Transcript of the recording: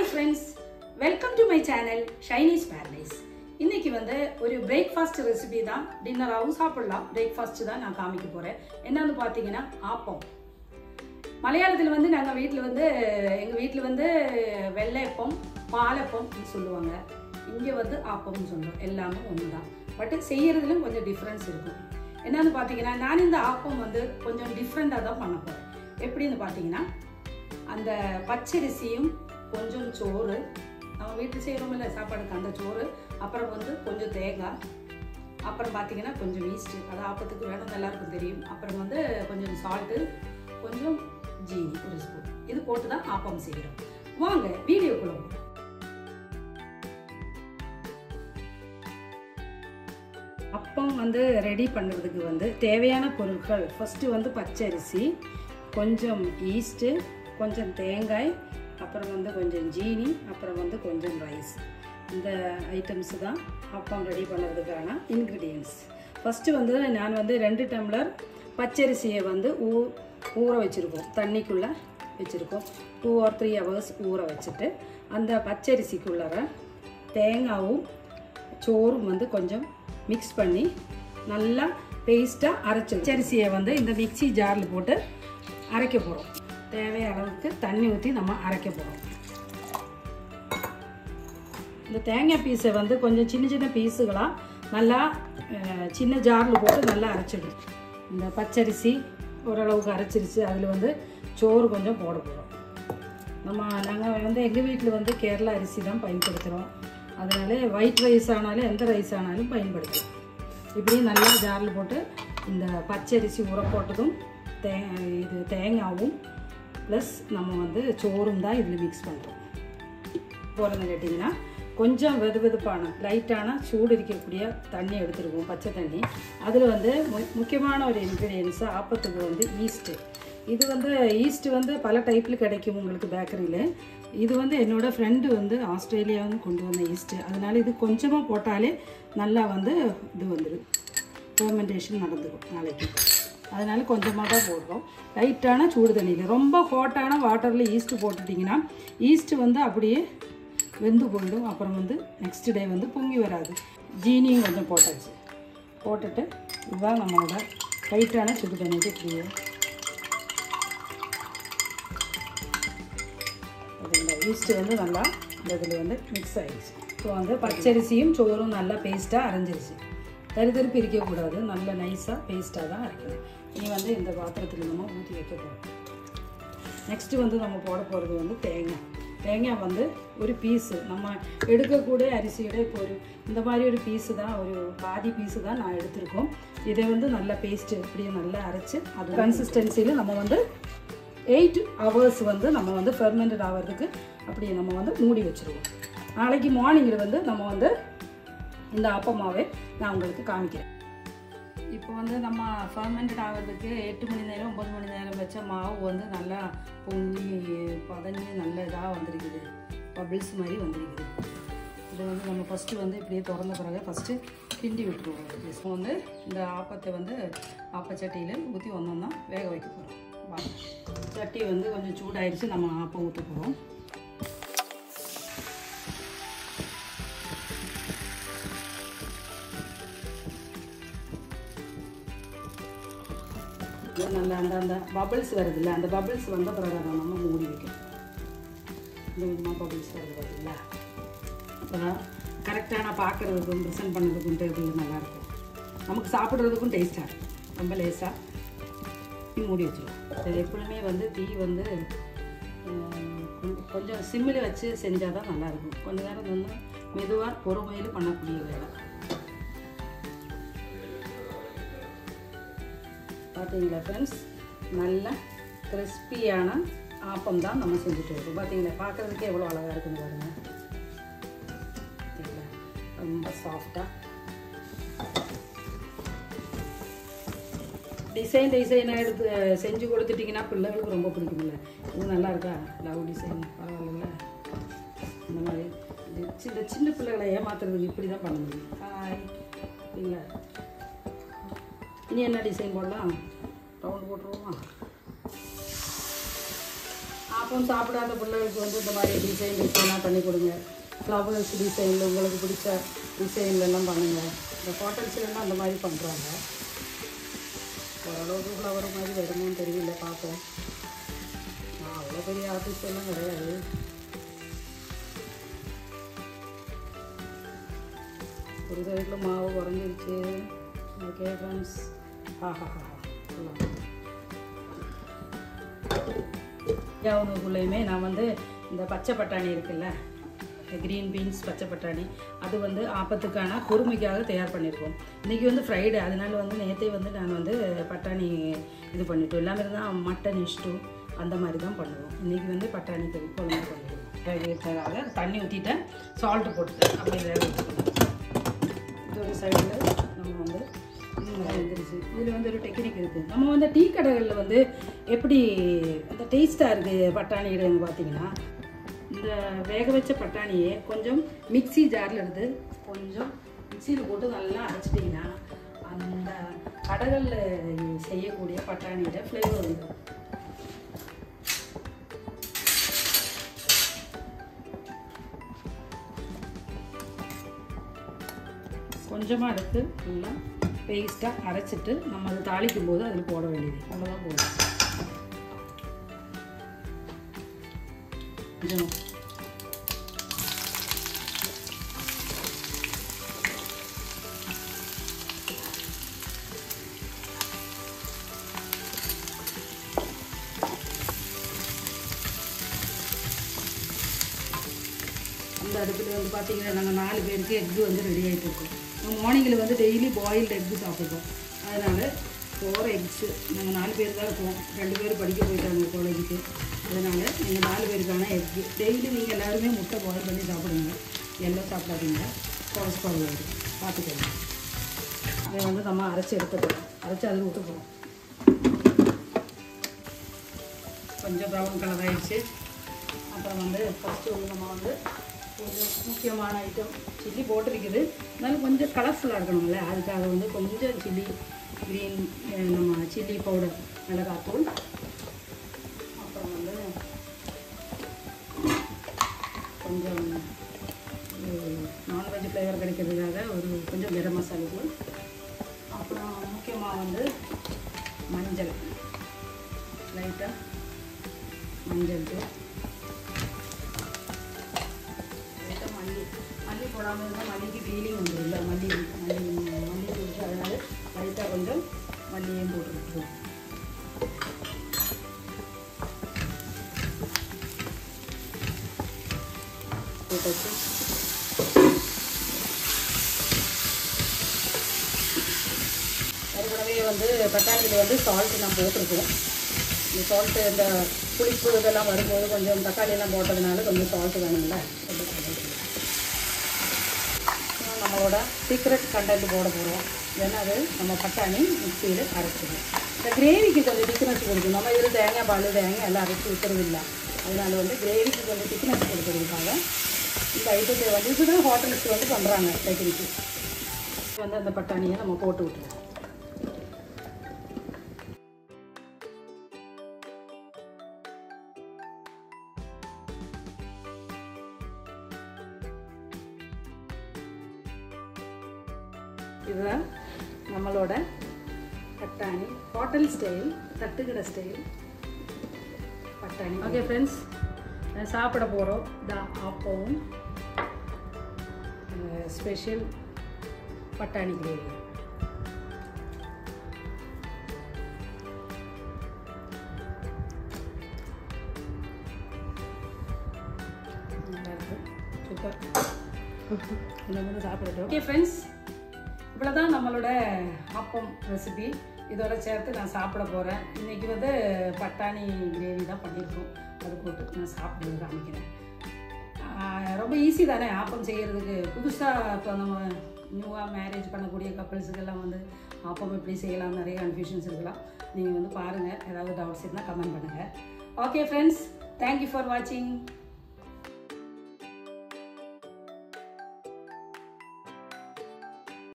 Friends welcome to my channel Shiny's Paradise இன்னைக்கு வந்து ஒரு பிரேக்ஃபாஸ்ட் ரெசிபி தான் டின்னராகவும் சாப்பிடலாம் பிரேக்ஃபாஸ்ட் தான் நான் காமிக்க போறேன் என்னன்னு பார்த்தீங்கன்னா ஆப்பம் மலையாளத்தில் வந்து நாங்கள் வீட்டில் வந்து எங்கள் வீட்டில் வந்து வெள்ளையப்பம் பாலப்பம்னு சொல்லுவாங்க இங்கே வந்து ஆப்பம்னு சொல்லுவோம் எல்லாமே ஒன்று தான் பட் செய்யறதுலும் கொஞ்சம் டிஃப்ரென்ஸ் இருக்கும் என்னன்னு பார்த்தீங்கன்னா நான் இந்த ஆப்பம் வந்து கொஞ்சம் டிஃப்ரெண்ட்டாக தான் பண்ண போகிறேன் எப்படின்னு பார்த்தீங்கன்னா அந்த பச்சரிசியும் கொஞ்சம் சோறு நம்ம வீட்டில் செய்கிறோமில்ல சாப்பாடுக்கு அந்த சோறு அப்புறம் வந்து கொஞ்சம் தேங்காய் அப்புறம் பார்த்தீங்கன்னா கொஞ்சம் ஈஸ்ட்டு அது ஆப்பத்துக்கு வேணும் எல்லாருக்கும் தெரியும் அப்புறம் வந்து கொஞ்சம் சால்ட்டு கொஞ்சம் ஜீனி ஒரு ஸ்பூன் இது போட்டு தான் ஆப்பம் செய்கிறோம் வாங்க வீடியோக்குள்ள போகலாம். அப்பம் வந்து ரெடி பண்ணுறதுக்கு வந்து தேவையான பொருட்கள் ஃபஸ்ட்டு வந்து பச்சரிசி கொஞ்சம் ஈஸ்ட்டு கொஞ்சம் தேங்காய் அப்புறம் வந்து கொஞ்சம் ஜீனி அப்புறம் வந்து கொஞ்சம் ரைஸ் இந்த ஐட்டம்ஸ் தான் அப்பம் ரெடி பண்ணுறதுக்கான இன்க்ரீடியன்ஸ் ஃபஸ்ட்டு வந்து நான் வந்து ரெண்டு டம்ளர் பச்சரிசியை வந்து ஊ ஊற வச்சுருக்கோம் தண்ணிக்குள்ளே வச்சுருக்கோம் டூ ஆர் த்ரீ ஹவர்ஸ் ஊற வச்சுட்டு அந்த பச்சரிசிக்குள்ளார தேங்காவும் சோறும் வந்து கொஞ்சம் மிக்ஸ் பண்ணி நல்லா பேஸ்ட்டாக அரைச்சி பச்சரிசியை வந்து இந்த மிக்ஸி ஜாரில் போட்டு அரைக்க போகிறோம் தேவையான அளவுக்கு தண்ணி ஊற்றி நம்ம அரைக்க போகிறோம் இந்த தேங்காய் பீஸை வந்து கொஞ்சம் சின்ன சின்ன பீஸுகளாக நல்லா அஹ், சின்ன ஜாரில் போட்டு நல்லா அரைச்சிடும் இந்த பச்சரிசி ஓரளவுக்கு அரைச்சிருச்சு அதில் வந்து சோறு கொஞ்சம் போட போகிறோம் நம்ம நாங்கள் வந்து எங்கள் வீட்டில் வந்து கேரளா அரிசி தான் பயன்படுத்துகிறோம் அதனால ஒயிட் ரைஸ் ஆனாலும் எந்த ரைஸ் ஆனாலும் பயன்படுத்தும் இப்படி நல்லா ஜாரில் போட்டு இந்த பச்சரிசி உர போட்டதும் தே இது தேங்காவும் ப்ளஸ் நம்ம வந்து சோறும் தான் இதில் மிக்ஸ் பண்ணுறோம் போகிறதுன்னு கேட்டிங்கன்னா கொஞ்சம் வெது வெதுப்பான லைட்டான சூடு இருக்கக்கூடிய தண்ணி எடுத்துருக்கோம் பச்சை தண்ணி அதில் வந்து மு- முக்கியமான ஒரு இன்க்ரீடியன்ஸு ஆப்பத்துக்கு வந்து ஈஸ்ட்டு இது வந்து ஈஸ்ட் வந்து பல டைப்பில் கிடைக்கும் உங்களுக்கு பேக்கரியில் இது வந்து என்னோட ஃப்ரெண்டு வந்து ஆஸ்திரேலியாவும் கொண்டு வந்த ஈஸ்ட்டு அதனால இது கொஞ்சமாக போட்டாலே நல்லா வந்து இது வந்துடும் ஃபெர்மெண்டேஷன் நடந்துடும் நாளைக்கு அதனால கொஞ்சமாக தான் போடுறோம் லைட்டான சூடு தண்ணியில் ரொம்ப ஹாட்டான வாட்டரில் ஈஸ்ட்டு போட்டுட்டிங்கன்னா ஈஸ்ட்டு வந்து அப்படியே வெந்து போயிடும் அப்புறம் வந்து நெக்ஸ்ட் டே வந்து பொங்கி வராது ஜீனியும் கொஞ்சம் போட்டாச்சு போட்டுட்டு இதுதான் நம்மளோட லைட்டான சுடு தண்ணிக்கு இப்படியே இந்த ஈஸ்ட்டு வந்து நல்லா இந்த இதில் வந்து மிக்ஸ் ஆயிடுச்சு இப்போ வந்து பச்சரிசியும் சோறும் நல்லா பேஸ்ட்டாக அரைஞ்சிருச்சு தரு தரு பிரிக்கக்கூடாது நல்ல நைஸாக பேஸ்ட்டாக தான் அரைக்கணும் இனி வந்து இந்த பாத்திரத்தில் நம்ம ஊற்றி வைக்க போகிறோம் நெக்ஸ்ட்டு வந்து நம்ம போட போகிறது வந்து தேங்காய் தேங்காய் வந்து ஒரு பீஸு நம்ம எடுக்கக்கூடிய அரிசியோட இப்போ ஒரு இந்த மாதிரி ஒரு பீஸு தான் ஒரு பாதி பீஸு தான் நான் எடுத்திருக்கோம் இதை வந்து நல்லா பேஸ்ட்டு இப்படியே நல்லா அரைச்சி அது கன்சிஸ்டன்சியில் நம்ம வந்து எயிட் ஹவர்ஸ் வந்து நம்ம வந்து ஃபெர்மெண்டட் ஆகிறதுக்கு அப்படியே நம்ம வந்து மூடி வச்சுருவோம் நாளைக்கு மார்னிங்கில் வந்து நம்ம வந்து இந்த அப்பமாவே நான் உங்களுக்கு காமிக்கிறேன் இப்போ வந்து நம்ம ஃபர்மெண்டட் ஆகிறதுக்கு எட்டு மணி நேரம் ஒம்பது மணி நேரம் வச்ச மாவு வந்து நல்லா பொங்கி பதஞ்சு நல்ல இதாக வந்திருக்குது பபிள்ஸ் மாதிரி வந்திருக்குது இதை வந்து நம்ம ஃபஸ்ட்டு வந்து இப்படியே திறந்த பிறகு ஃபஸ்ட்டு கிண்டி விட்டுருவோம் இப்போ வந்து இந்த ஆப்பத்தை வந்து ஆப்பச்சட்டியில் ஊற்றி வந்தோம்னா வேக வைக்க போகிறோம் வாங்க சட்டி வந்து கொஞ்சம் சூடாயிருச்சு நம்ம ஆப்பம் ஊற்ற போகிறோம் இது நல்ல அந்த அந்த பபிள்ஸ் வருதுல்ல அந்த பபிள்ஸ் வந்த பிறகு அதை நம்ம மூடி வைக்கணும் இந்த விதமாக பபிள்ஸ் வருது பார்த்தீங்களா அப்போதான் கரெக்டான பார்க்குறதுக்கும் ப்ரெசென்ட் பண்ணுறதுக்கும் டேபிள் நல்லாயிருக்கும் நமக்கு சாப்பிட்றதுக்கும் டேஸ்ட்டாக இருக்கும் ரொம்ப லேசாக தீ மூடி வச்சிடும் இது எப்பவுமே வந்து தீ வந்து அஹ், கொஞ்சம் கொஞ்சம் சிம்மில் வச்சு செஞ்சால் தான் நல்லாயிருக்கும் கொஞ்ச நேரம் வந்து மெதுவாக பொறுமையில் பண்ணக்கூடிய வேலை பார்த்தீங்களா ஃப்ரெண்ட்ஸ் நல்ல கிறிஸ்பியான ஆப்பம் தான் நம்ம செஞ்சுட்டு இருக்கோம் பார்த்தீங்களா பார்க்குறதுக்கே எவ்வளோ அழகாக இருக்குன்னு பாருங்க பார்த்தீங்களா ரொம்ப சாஃப்டாக டிசைன் டிசைனாக எடுத்து அஹ், செஞ்சு கொடுத்துட்டிங்கன்னா பிள்ளைகளுக்கு ரொம்ப பிடிக்கும்ல இது நல்லா இருக்கா லவ் டிசைன் பரவாயில்ல இந்த மாதிரி இது சின்ன சின்ன பிள்ளைகளை ஏமாத்துறதுக்கு இப்படி தான் பண்ண முடியும் ஹாய் இல்லை இனி என்ன டிசைன் போடலாம் ரவுண்ட் போட்டுருவோமா ஆப்பம் சாப்பிடாத பிள்ளைகளுக்கு வந்து இந்த மாதிரி டிசைன் டிசைனாக பண்ணி கொடுங்க ஃப்ளவர்ஸ் டிசைனில் உங்களுக்கு பிடிச்ச டிசைன்ல எல்லாம் பண்ணுங்கள் இந்த ஹோட்டல்ஸ்லாம் அந்த மாதிரி பண்ணுறாங்க ஓரளவுக்கு ஃப்ளவர் மாதிரி வருமோன்னு தெரியல பார்ப்போம் நான் அவ்வளோ பெரிய ஆர்டிஸ்ட் எல்லாம் கிடையாது ஒரு சைடில் மாவு குறைஞ்சிருச்சு ஓகே ஃப்ரெண்ட்ஸ் ஆஹா யாவனுக்குள்ளேயுமே நான் வந்து இந்த பச்சை பட்டாணி இருக்குல்ல க்ரீன் பீன்ஸ் பச்சை பட்டாணி அது வந்து ஆப்பத்துக்கான குருமைக்காக தயார் பண்ணியிருக்கோம் இன்றைக்கி வந்து ஃப்ரைடே அதனால வந்து நேற்றே வந்து நான் வந்து பட்டாணி இது பண்ணிட்டோம் எல்லாமே தான் மட்டன் இஷ்டு அந்த மாதிரி தான் பண்ணுவோம் இன்றைக்கி வந்து பட்டாணி கறி குழம்பு பண்ணிடுவோம் வேக வைக்கிறதாக தண்ணி ஊற்றிட்டேன் சால்ட்டு போட்டுட்டேன் அப்படி வேக வச்சுக்கணும் இது ஒரு சைடில் நம்ம வந்து வந்துருச்சு இதில் வந்து ஒரு டெக்னிக் இருக்குது நம்ம வந்து டீ கடைகளில் வந்து எப்படி அந்த டேஸ்ட்டாக இருக்குது பட்டாணி இடைன்னு பார்த்தீங்கன்னா இந்த வேக வச்ச பட்டாணியை கொஞ்சம் மிக்ஸி ஜாரில் எடுத்து கொஞ்சம் மிக்சியில் போட்டு நல்லா அரைச்சிட்டிங்கன்னா அந்த கடைகளில் செய்யக்கூடிய பட்டாணியோட ஃப்ளேவர் வந்துடும் கொஞ்சமாக எடுத்து நல்லா பேஸ்ட்டாக அரைச்சிட்டு நம்ம அதை தாளிக்கும் போது அதில் போட வேண்டியது அவ்வளோதான் போடும் கொஞ்சம் அந்த அடுப்பில் வந்து பார்த்தீங்கன்னா நாங்கள் நாலு பேருக்கு எக்கு வந்து ரெடி ஆகிட்டு இருக்கோம் நாங்கள் மார்னிங்கில் வந்து டெய்லி பாயில்டு எக்கு சாப்பிட்றோம் அதனால் ஃபோர் எக்ஸு நாங்கள் நாலு பேர் தான் இருக்கோம் ரெண்டு பேர் படிக்க போயிட்டாங்க காலேஜுக்கு அதனால் நீங்கள் நாலு பேருக்கான எக்கு டெய்லி நீங்கள் எல்லாருமே முட்டை பாயில் பண்ணி சாப்பிடுங்க எல்லோ சாப்பிடாதீங்க கொலஸ்ட்ரால் வரும் பார்த்துக்கோங்க அதை வந்து நம்ம அரைச்சி எடுத்துக்கலாம் அரைச்சி அதில் விட்டு போகிறோம் கொஞ்சம் ப்ரௌன் கலர் ஆயிடுச்சு அப்புறம் வந்து ஃபஸ்ட்டு வந்து நம்ம வந்து கொஞ்சம் முக்கியமான ஐட்டம் சில்லி போட்டிருக்குது இருந்தாலும் கொஞ்சம் கலர்ஃபுல்லாக இருக்கணும்ல அதுக்காக வந்து கொஞ்சம் சில்லி க்ரீன் நம்ம சில்லி பவுடர் மிளகாத்தூள் அப்புறம் வந்து கொஞ்சம் நான்வெஜ் ஃப்ளேவர் கிடைக்கிறதுக்காக ஒரு கொஞ்சம் கரம் மசாலா தூள் அப்புறம் முக்கியமாக வந்து மஞ்சள் லைட்டாக மஞ்சள் தூள் லைட்டாக மல்லி மல்லி போடாமல் இருந்தால் மல்லிக்கு ஃபீலிங் வந்துடும் இல்லை மல்லி மல்லி மல்லி தூள் அதனால லைட்டாக கொஞ்சம் மல்லியும் போட்டு விட்டுருவோம் போட்டாச்சு ஏற்கனவே வந்து தக்காளியில் வந்து சால்ட்டு நான் போட்டிருக்கோம் இந்த சால்ட்டு இந்த புளிப்பு இதெல்லாம் வரும்போது கொஞ்சம் தக்காளி எல்லாம் போட்டதுனால கொஞ்சம் சால்ட்டு வேணும்ல கொஞ்சம் போட்டுக்கலாம். இன்னும் நம்மளோட சீக்ரெட் கண்டென்ட் போட போகிறோம் ஏன்னா அது நம்ம பட்டாணி மிக்சியில் அரைச்சிடும் இந்த கிரேவிக்கு கொஞ்சம் திக்னஸ் கொடுக்கும் நம்ம இதில் தேங்காய் பால் தேங்காய் எல்லாம் அரைச்சி ஊற்றுறது இல்லை அதனால வந்து கிரேவிக்கு கொஞ்சம் திக்னஸ் கொடுக்கறதுக்காக இந்த ஐட்டத்தை வந்து இதுதான் ஹோட்டலுக்கு வந்து பண்ணுறாங்க டெக்னிக்கு வந்து அந்த பட்டாணியை நம்ம போட்டு விட்டுருவோம் இதுதான் நம்மளோட பட்டாணி ஹோட்டல் ஸ்டைல் தட்டுக்கடை ஸ்டைல் பட்டாணி ஓகே ஃப்ரெண்ட்ஸ் சாப்பிட போகிறோம் தான் ஆப்பவும் ஸ்பெஷல் பட்டாணி கிரேவி நல்லா இருக்கு சூப்பர் இன்னும் வந்து சாப்பிடட்டும் ஓகே ஃப்ரெண்ட்ஸ் இவ்வளோதான் நம்மளோட ஆப்பம் ரெசிபி இதோட சேர்த்து நான் சாப்பிட போகிறேன் இன்றைக்கி வந்து பட்டாணி கிரேவி தான் பண்ணியிருக்கோம் அது போட்டு நான் சாப்பிட்டு காமிக்கிறேன் ஆஹ் ரொம்ப ஈஸி தானே ஆப்பம் செய்கிறதுக்கு புதுசாக இப்போ நம்ம நியூவாக மேரேஜ் பண்ணக்கூடிய கப்பல்ஸுக்கெல்லாம் வந்து ஆப்பம் எப்படி செய்யலாம் நிறைய கன்ஃபியூஷன்ஸ் இருக்கலாம் நீங்கள் வந்து பாருங்கள் ஏதாவது டவுட்ஸ் இருந்தால் கமெண்ட் பண்ணுங்கள் ஓகே ஃப்ரெண்ட்ஸ் தேங்க்யூ ஃபார் வாட்சிங்